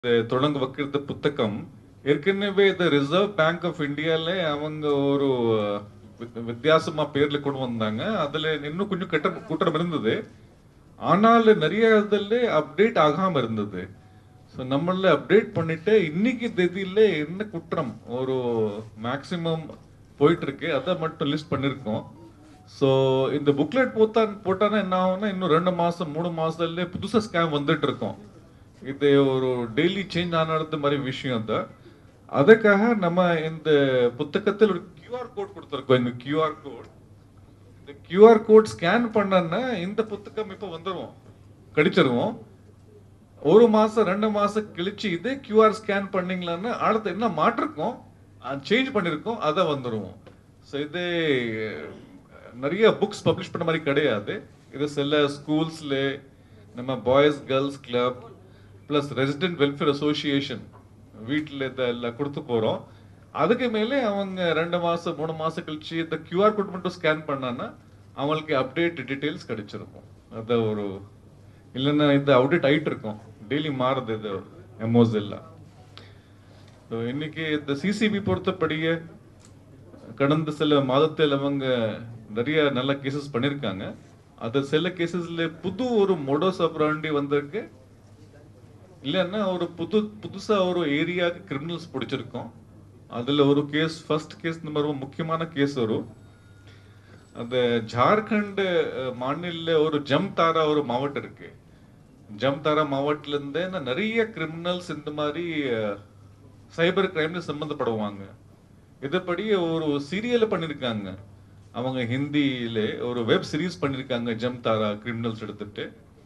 இது தொடங்க வைக்கிறது புத்தகம் ஏற்கனவே இந்த ரிசர்வ் பேங்க் ஆஃப் இந்தியால அவங்க ஒரு வி- வித்தியாசமா பேர்ல கொண்டு வந்தாங்க அதுல இன்னும் கொஞ்சம் கெட்ட கூட்டம் இருந்தது ஆனால் நிறைய இதுல அப்டேட் ஆகாம இருந்தது ஸோ நம்மள அப்டேட் பண்ணிட்டு இன்னைக்கு தேதியில என்ன குற்றம் ஒரு மேக்சிமம் போயிட்டு இருக்கு அதை மட்டும் லிஸ்ட் பண்ணிருக்கோம் ஸோ இந்த புக்லெட் போட்டா போட்டானா என்ன ஆகும்னா இன்னும் ரெண்டு மாசம் மூணு மாசத்துல புதுசா ஸ்கேம் வந்துட்டு இருக்கோம் இது ஒரு டெய்லி சேஞ்ச் ஆனது மாதிரி விஷயம் தான் அதுக்காக நம்ம இந்த புத்தகத்தில் ஒரு கியூஆர் கோட் கொடுத்துருக்கோம் இந்த கியூஆர் கோட் இந்த கியூஆர் கோட் ஸ்கேன் பண்ணனா இந்த புத்தகம் இப்போ வந்துருவோம் கடிச்சிருவோம் ஒரு மாசம் ரெண்டு மாசம் கழிச்சு இதே கியூஆர் ஸ்கேன் பண்ணீங்களான்னா அடுத்து என்ன மாற்றிருக்கோம் சேஞ்ச் பண்ணிருக்கோம் அதை வந்துருவோம் ஸோ இது நிறைய புக்ஸ் பப்ளிஷ் பண்ண மாதிரி கிடையாது இது சில ஸ்கூல்ஸ்ல நம்ம boys girls club plus resident welfare association வீட்டில் இதெல்லாம் கொடுத்து போகிறோம் அதுக்கு மேலே அவங்க ரெண்டு மாதம் மூணு மாதம் கழிச்சு இந்த கியூஆர் கோட் மட்டும் ஸ்கேன் பண்ணான்னா அவங்களுக்கு அப்டேட் டீட்டெயில்ஸ் கிடைச்சிருக்கும் அது ஒரு இல்லைன்னா இது அப்டேட் ஆயிட்டு இருக்கும் டெய்லி மாறுது இது எமோஸ் எல்லாம் ஸோ இன்னைக்கு இந்த சிசிபி பொறுத்தபடியே கடந்த சில மாதத்தில் அவங்க நிறைய நல்ல கேசஸ் பண்ணியிருக்காங்க அது சில கேசஸ்ல புது ஒரு மொடோஸ் அப்ராண்டி வந்திருக்கு இல்லைன்னா ஒரு புது புதுசா ஒரு ஏரியாவுக்கு கிரிமினல்ஸ் பிடிச்சிருக்கோம் அதுல ஒரு கேஸ் ஃபர்ஸ்ட் கேஸ் நம்பர் ரொம்ப முக்கியமான கேஸ் வரும் அந்த ஜார்க்கண்ட் அஹ், மாநில ஒரு ஜம்தாரா ஒரு மாவட்டம் இருக்கு ஜம்தாரா மாவட்டத்துல இருந்தே இந்த நிறைய கிரிமினல்ஸ் இந்த மாதிரி சைபர் கிரைம்ல சம்பந்தப்படுவாங்க இதுபடி ஒரு சீரியல் பண்ணிருக்காங்க அவங்க ஹிந்தியில ஒரு வெப் சீரிஸ் பண்ணிருக்காங்க ஜம்தாரா கிரிமினல்ஸ் எடுத்துட்டு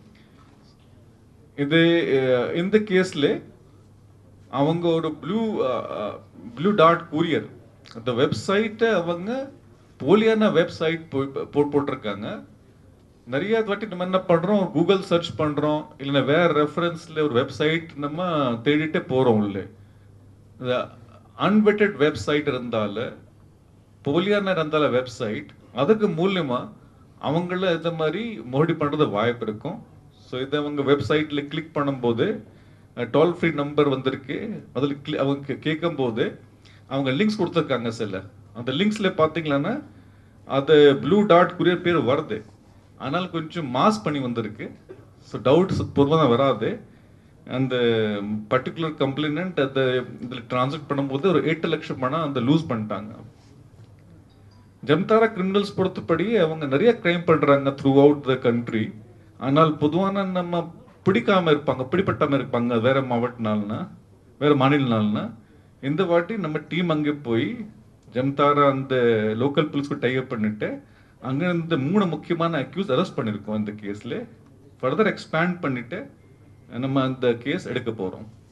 இது அஹ், இந்த கேஸ்ல அவங்க ஒரு ப்ளூ ப்ளூ டாட் கூரியர் அந்த வெப்சைட்டை அவங்க போலியான வெப்சைட் போட் போட்டிருக்காங்க நிறைய வாட்டி நம்ம என்ன பண்றோம் கூகுள் சர்ச் பண்றோம் இல்லைன்னா வேற ரெஃபரன்ஸ்ல ஒரு வெப்சைட் நம்ம தேடிட்டே போறோம் உள்ள அன்வெட்டட் வெப்சைட் இருந்தால போலியான இருந்தால வெப்சைட் அதுக்கு மூலியமா அவங்கள இந்த மாதிரி மோடி பண்றது வாய்ப்பு இருக்கும் ஸோ இதை அவங்க வெப்சைட்ல கிளிக் பண்ணும்போது டோல் ஃப்ரீ நம்பர் வந்திருக்கு அதில் cli- அவங்க கேட்கும் போது அவங்க லிங்க்ஸ் கொடுத்துருக்காங்க சில அந்த லிங்க்ஸ்ல பார்த்தீங்கன்னா அது ப்ளூ டாட் குரியர் பேர் வருது ஆனால் கொஞ்சம் மாஸ் பண்ணி வந்திருக்கு ஸோ டவுட்ஸ் பூர்வமாக வராது அந்த பர்டிகுலர் கம்ப்ளைனண்ட் அதை இதில் டிரான்ஸ்லேட் பண்ணும்போது ஒரு எட்டு லட்சம் பணம் அந்த லூஸ் பண்ணிட்டாங்க ஜம்தாரா கிரிமினல்ஸ் பொறுத்தபடி அவங்க நிறைய கிரைம் பண்றாங்க த்ரூ அவுட் த கண்ட்ரி ஆனால் பொதுவான நம்ம பிடிக்காம இருப்பாங்க பிடிப்பட்டாம இருப்பாங்க வேற மாவட்டனால்னா வேற மாநிலனால்னா இந்த வாட்டி நம்ம டீம் அங்கே போய் ஜம்தாரா அந்த லோக்கல் போலீஸ்க்கு டைப் பண்ணிட்டு அங்க இந்த மூணு முக்கியமான அக்யூஸ் அரெஸ்ட் பண்ணிருக்கோம் இந்த கேஸ்ல ஃபர்தர் எக்ஸ்பேண்ட் பண்ணிட்டு நம்ம அந்த கேஸ் எடுக்க போறோம்